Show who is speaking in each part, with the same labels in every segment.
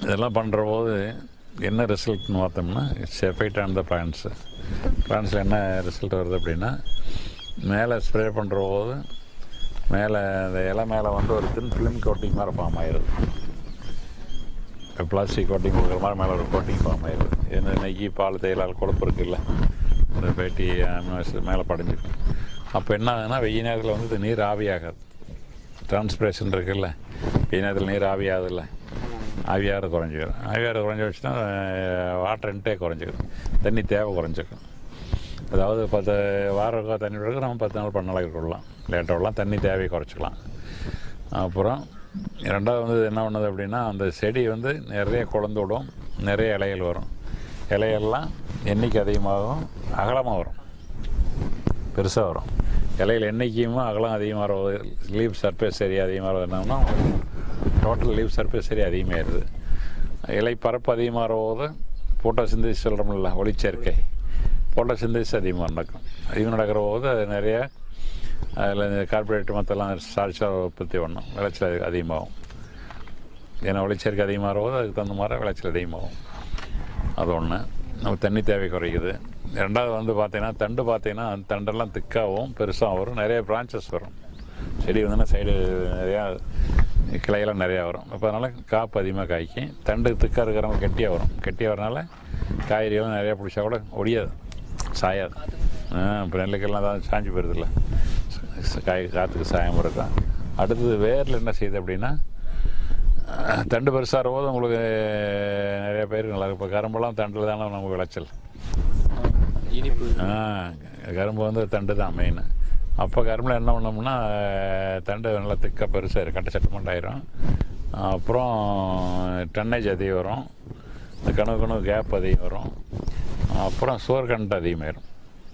Speaker 1: இதெல்லாம் பண்ணுற போது என்ன ரிசல்ட்னு பார்த்தோம்னா செஃபைட் ஆன் த பிளான்ஸு பிளான்ஸில் என்ன ரிசல்ட் வருது அப்படின்னா மேலே ஸ்ப்ரே பண்ணுற போது மேலே அந்த இலை மேலே வந்து ஒரு தின் ஃபிலிம் கோட்டிங் மாதிரி ஃபார்ம் ஆயிடுது பிளாஸ்டிக் கோட்டிங் கொடுக்குற மாதிரி மேலே ஒரு கோட்டிங் ஃபார்ம் ஆயிடுது என்ன நெய் பால் தேயிலால் கொழுப்பு இருக்குல்ல இந்த பேட்டி மேலே படிஞ்சிருக்கும் அப்போ என்ன ஆகுதுன்னா வெய்ய நேரத்தில் வந்து இது நீர் ஆவியாகாது டிரான்ஸ்பிரேஷன் இருக்குல்ல வெய்ய நேரத்தில் நீர் ஆவியாகுதுல்ல ஆவியாகிறது குறைஞ்சிக்கிறோம் ஆவியாகிறது குறைஞ்சி வச்சுன்னா வாட்டர் இன்டே குறைஞ்சிக்கும் தண்ணி தேவை குறைஞ்சிக்கும் அதாவது பத்து வாரம் தண்ணி விடுறது நம்ம பத்து நாள் பண்ண நாளைக்கு விடலாம் லேட்டாக விடலாம் தண்ணி தேவையை குறைச்சிக்கலாம் அப்புறம் ரெண்டாவது வந்து என்ன பண்ணுது அப்படின்னா அந்த செடி வந்து நிறைய குழந்து விடும் நிறைய இலைகள் வரும் இலையெல்லாம் எண்ணிக்கை அதிகமாகும் அகலமாக வரும் பெருசாக வரும் இலையில் எண்ணிக்கையும் அகலம் அதிகமாக வரும் லீவ் சர்ஃபேஸ் ஏரியா அதிகமாக என்னன்னா டோட்டல் லீவ் சர்ஃபேஸ் ஏரியா அதிகமாகிடுது இலை பரப்பு அதிகமாக போது ஃபோட்டோ சிந்தசிஸ் சொல்கிறோம்ல ஒளிச்சேர்க்கை ஃபோட்டோ சிந்தசிஸ் அதிகமாக நடக்கும் அதிகம் நடக்கிற போது அது நிறைய அதில் இந்த கார்பரேட் மற்றெல்லாம் ஸ்டார்ச்சாக உற்பத்தி பண்ணும் விளைச்சல் அது அதிகமாகும் ஏன்னா ஒளிச்சேர்க்கை அதிகமாகிற போது அதுக்கு தகுந்த மாதிரி விளைச்சல் அதிகமாகும் அது ஒன்று நம்ம தண்ணி தேவை குறைக்குது ரெண்டாவது வந்து பார்த்தீங்கன்னா தண்டு பார்த்தீங்கன்னா அந்த தண்டெல்லாம் திக்காகவும் பெருசாக வரும் நிறைய பிரான்ச்சஸ் வரும் செடி வந்துன்னா சைடு நிறையா கிளையெல்லாம் நிறையா வரும் அப்போ அதனால் காப்பு அதிகமாக காய்க்கும் தண்டு திக்காக இருக்கிறவங்க கெட்டியாக வரும் கெட்டியாக வரனால காய்கறிகளும் நிறையா பிடிச்சா கூட ஒடியாது சாயாது ஆ இப்போ நெல்லுக்கெல்லாம் தான் சாஞ்சு போயிருதில்ல காய் காற்றுக்கு சாயம் இருக்கும் அடுத்தது வேரில் என்ன செய்யுது அப்படின்னா அஹ், தண்டு பெருசாகிற போது உங்களுக்கு நிறைய பேருக்கு நல்லா இருக்கும் இப்போ கரும்பெல்லாம் தண்டில் தானே நமக்கு விளைச்சல்
Speaker 2: இனிப்பு
Speaker 1: ஆ கரும்பு வந்து தண்டு தான் மெயின் அப்போ கரும்பில் என்ன பண்ணோம்னா அஹ், தண்டு நல்லா திக்காக பெருசாக இருக்கும் கட்ட சட்டமெண்ட் ஆயிரும் அப்புறம் டன்னேஜ் அதிகம் வரும் இந்த கணக்கு கணக்கு கேப் அதிகம் வரும் அப்புறம் சுவர் கண்ட் அதிகமாயிரும்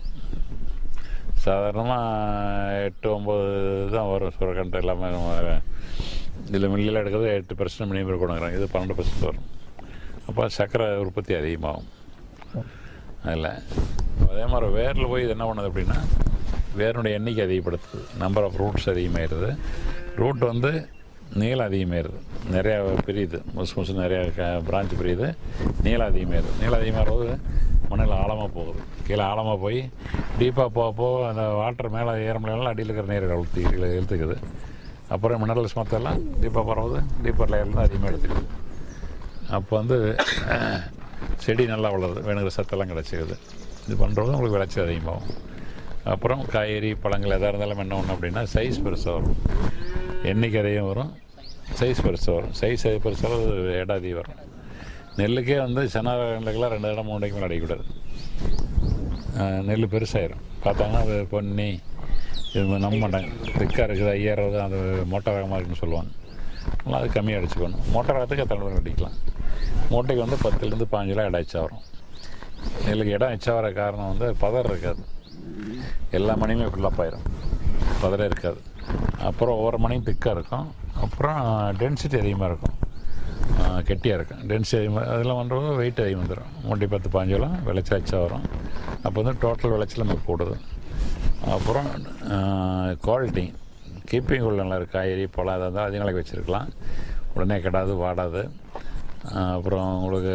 Speaker 1: சாதாரணமாக எட்டு ஒம்பது தான் வரும் சுரக்கண்டு எல்லாமே இதில் மில்லில் எடுக்கிறது எட்டு பர்சன்ட் மினிமம் கொடுக்குறோம் இது பன்னெண்டு பர்சன்ட் வரும் அப்போ சர்க்கரை உற்பத்தி அதிகமாகும் அதில் அதே மாதிரி வேரில் போய் இது என்ன பண்ணுது அப்படின்னா வேரினுடைய எண்ணிக்கை அதிகப்படுத்துது நம்பர் ஆஃப் ரூட்ஸ் அதிகமாகிடுது ரூட் வந்து நீளம் அதிகமாகிடுது நிறையா பிரியுது முசு முசு நிறையா பிரான்ச் பிரியுது நீளம் அதிகமாகிடுது நீளம் அதிகமாகிற போது மண்ணில் ஆழமாக போகுது கீழே ஆழமாக போய் டீப்பாக போக போக அந்த வாட்டர் மேலே ஏற முடியலாம் அடியில் இருக்கிற நீர் அழுத்தி இழுத்துக்குது அப்புறம் மினரல்ஸ் மற்றெல்லாம் டீப்பாக போகிறது டீப்பர் லேயர்லேருந்து அதிகமாக எடுத்துக்குது அப்போ வந்து செடி நல்லா வளருது வேணுங்கிற சத்தெல்லாம் கிடச்சிக்குது இது பண்ணுறது உங்களுக்கு விளைச்சல் அதிகமாகும் அப்புறம் காய்கறி பழங்கள் எதாக இருந்தாலும் என்ன ஒன்று அப்படின்னா சைஸ் பெருசாக வரும் எண்ணிக்கை அதிகம் வரும் சைஸ் பெருசாக வரும் சைஸ் பெருசாக இடம் அதிகம் வரும் நெல்லுக்கே வந்து சென்னா நெல்லுக்கெல்லாம் ரெண்டு இடம் மூணு மேலே அடிக்கூடாது ஆஹ் நெல் பெருசாயிரும் பார்த்தாங்கன்னா அது பொன்னி இது மாதிரி நம்ப மாட்டாங்க திக்காக இருக்குது ஐயாயிரம் அது மோட்டார் ரகமாக இருக்குன்னு சொல்லுவாங்க அதனால் அது கம்மியாக அடிச்சுக்கணும் மோட்டார் ரகத்துக்கு எத்தனை அடிக்கலாம் மூட்டைக்கு வந்து பத்துலேருந்து பாஞ்சு ரூபா இடம் எச்சா வரும் நெல்லுக்கு இடம் எச்சா வர காரணம் வந்து பதர் இருக்காது எல்லா மணியுமே ஃபில்லப் ஆயிரும் பதரே இருக்காது அப்புறம் ஒவ்வொரு மணியும் திக்காக இருக்கும் அப்புறம் டென்சிட்டி அதிகமாக இருக்கும் கெட்டியாக இருக்கும் டென்சிட்டி அதிகமாக அதெல்லாம் பண்ணுறது வெயிட் அதிகம் வந்துடும் மூட்டை பத்து பாஞ்செல்லாம் விளைச்சல் எச்சா வரும் அப்போ வந்து டோட்டல் விளைச்சல் நமக்கு கூடுது அப்புறம் குவாலிட்டி கீப்பிங் உள்ள நல்லா இருக்குது காய்கறி பழம் அதாக இருந்தால் அதிக நாளைக்கு வச்சுருக்கலாம் உடனே கெடாது வாடாது ஆஹ் அப்புறம் உங்களுக்கு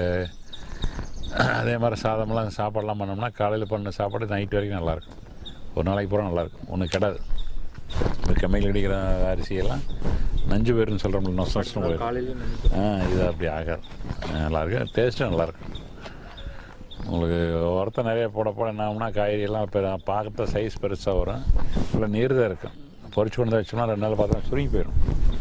Speaker 1: அதே மாதிரி சாதமெல்லாம் சாப்பாடெல்லாம் பண்ணோம்னா காலையில் பண்ண சாப்பாடு நைட் வரைக்கும் நல்லாயிருக்கும் ஒரு நாளைக்கு பூரா நல்லாயிருக்கும் ஒன்றும் கெடாது இந்த கெமிக்கல் அடிக்கிற அரிசியெல்லாம் நஞ்சு பேருன்னு சொல்கிறோம்ல நொச நொசன்னு போயிடும்
Speaker 2: காலையிலேயே நினைச்சு
Speaker 1: ஆ இது அப்படி ஆகாது நல்லாயிருக்கு டேஸ்ட்டும் நல்லாயிருக்கும் உங்களுக்கு உரத்தை நிறைய போட போட என்ன ஆகும்னா காய்கறி எல்லாம் இப்போ பார்க்குற சைஸ் பெருசாக வரும் இல்லை நீர் தான் இருக்கும் பொரிச்சு கொண்டு வந்து வச்சோம்னா ரெண்டு நாள் பார்த்தா சுருங்கி போயிடும்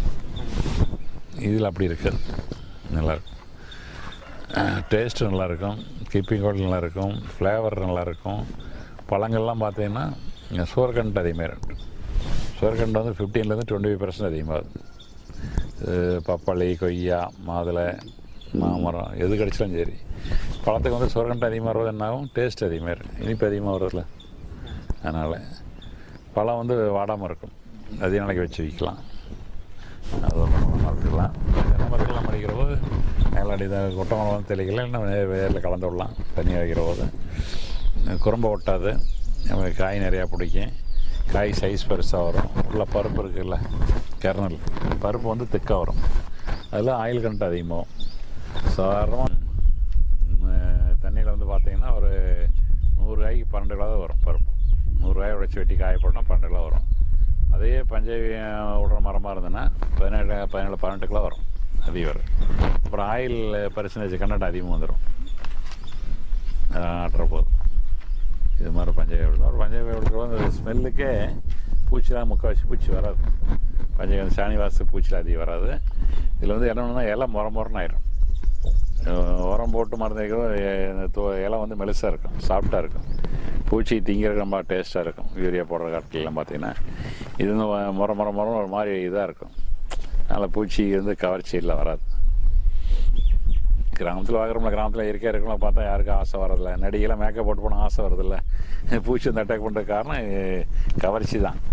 Speaker 1: இதில் அப்படி இருக்காது நல்லாயிருக்கும் டேஸ்ட்டு நல்லாயிருக்கும் கீப்பிங் கோல்டு நல்லாயிருக்கும் ஃப்ளேவர் நல்லாயிருக்கும் பழங்கள்லாம் பார்த்தீங்கன்னா இங்கே சோர்கண்ட் அதிகமாக இருக்கும் சோர்கண்ட் வந்து ஃபிஃப்டீன்லேருந்து டுவெண்ட்டி ஃபைவ் பர்சன்ட் அதிகமாகுது இது பப்பாளி கொய்யா மாதுளை மாமரம் எது கிடைச்சாலும் சரி பழத்துக்கு வந்து சுரகண்டை அதிகமாக வருவது என்ன ஆகும் டேஸ்ட் அதிகமாக இருக்கும் இனிப்பு அதிகமாக வருதுல்ல அதனால் பழம் வந்து வாடாமல் இருக்கும் அதிக நாளைக்கு வச்சு விற்கலாம் அது ஒன்று மறந்துக்கலாம் தென்னை மரத்துக்கெல்லாம் மடிக்கிற போது மேலாடி தான் கொட்டை மரம் வந்து தெளிக்கல இன்னும் வேரில் கலந்து விடலாம் தண்ணி வைக்கிற போது குறும்ப ஒட்டாது நமக்கு காய் நிறையா பிடிக்கும் காய் சைஸ் பெருசாக வரும் உள்ள பருப்பு இருக்குல்ல கெர்னல் பருப்பு வந்து திக்காக வரும் அதில் ஆயில் கண்ட் அதிகமாகும் சாதாரணமாக தண்ணியில் வந்து பார்த்தீங்கன்னா ஒரு நூறு காய்க்கு பன்னெண்டு கிலோ தான் வரும் பருப்பு நூறு காய் உடைச்சி வெட்டி காய போட்டால் பன்னெண்டு கிலோ வரும் அதே பஞ்சவீயம் விடுற மரமாக இருந்ததுன்னா பதினேழு பதினேழு பதினெட்டு கிலோ வரும் அதிகம் வரும் அப்புறம் ஆயில் பர்சன்டேஜ் கண்டென்ட் அதிகமாக வந்துடும் ஆட்டுற போது இது மாதிரி பஞ்சகாய் விடுறோம் ஒரு பஞ்சகாய் விடுறது அந்த ஸ்மெல்லுக்கே பூச்சிலாம் முக்கால்வாசி பூச்சி வராது பஞ்சகாய் சாணி வாசு பூச்சிலாம் அதிகம் வராது இதில் வந்து என்ன பண்ணுன்னா இலை முற முறன்னு ஆயிரும் அஹ் உரம் போட்டு மருந்து வைக்கிறோம் எ- தோ- இலை வந்து மெலிசாக இருக்கும் சாஃப்டாக இருக்கும் பூச்சி திங்கிறதுக்கு ரொம்ப டேஸ்ட்டாக இருக்கும் யூரியா போடுற காட்டிலலாம் பார்த்தீங்கன்னா இது வந்து வ- முற முற முறம் ஒரு மாதிரி இதாக இருக்கும் அதனால் பூச்சி வந்து கவர்ச்சி இல்லை வராது கிராமத்தில் வாங்குறோம்ல கிராமத்தில் இயற்கையாக இருக்கணும் பார்த்தா யாருக்கும் ஆசை வரதில்ல நடிகைலாம் மேக்கப் போட்டு போனால் ஆசை வரதில்ல பூச்சி வந்து அட்டாக் பண்ணுற காரணம் அஹ், கவர்ச்சி தான்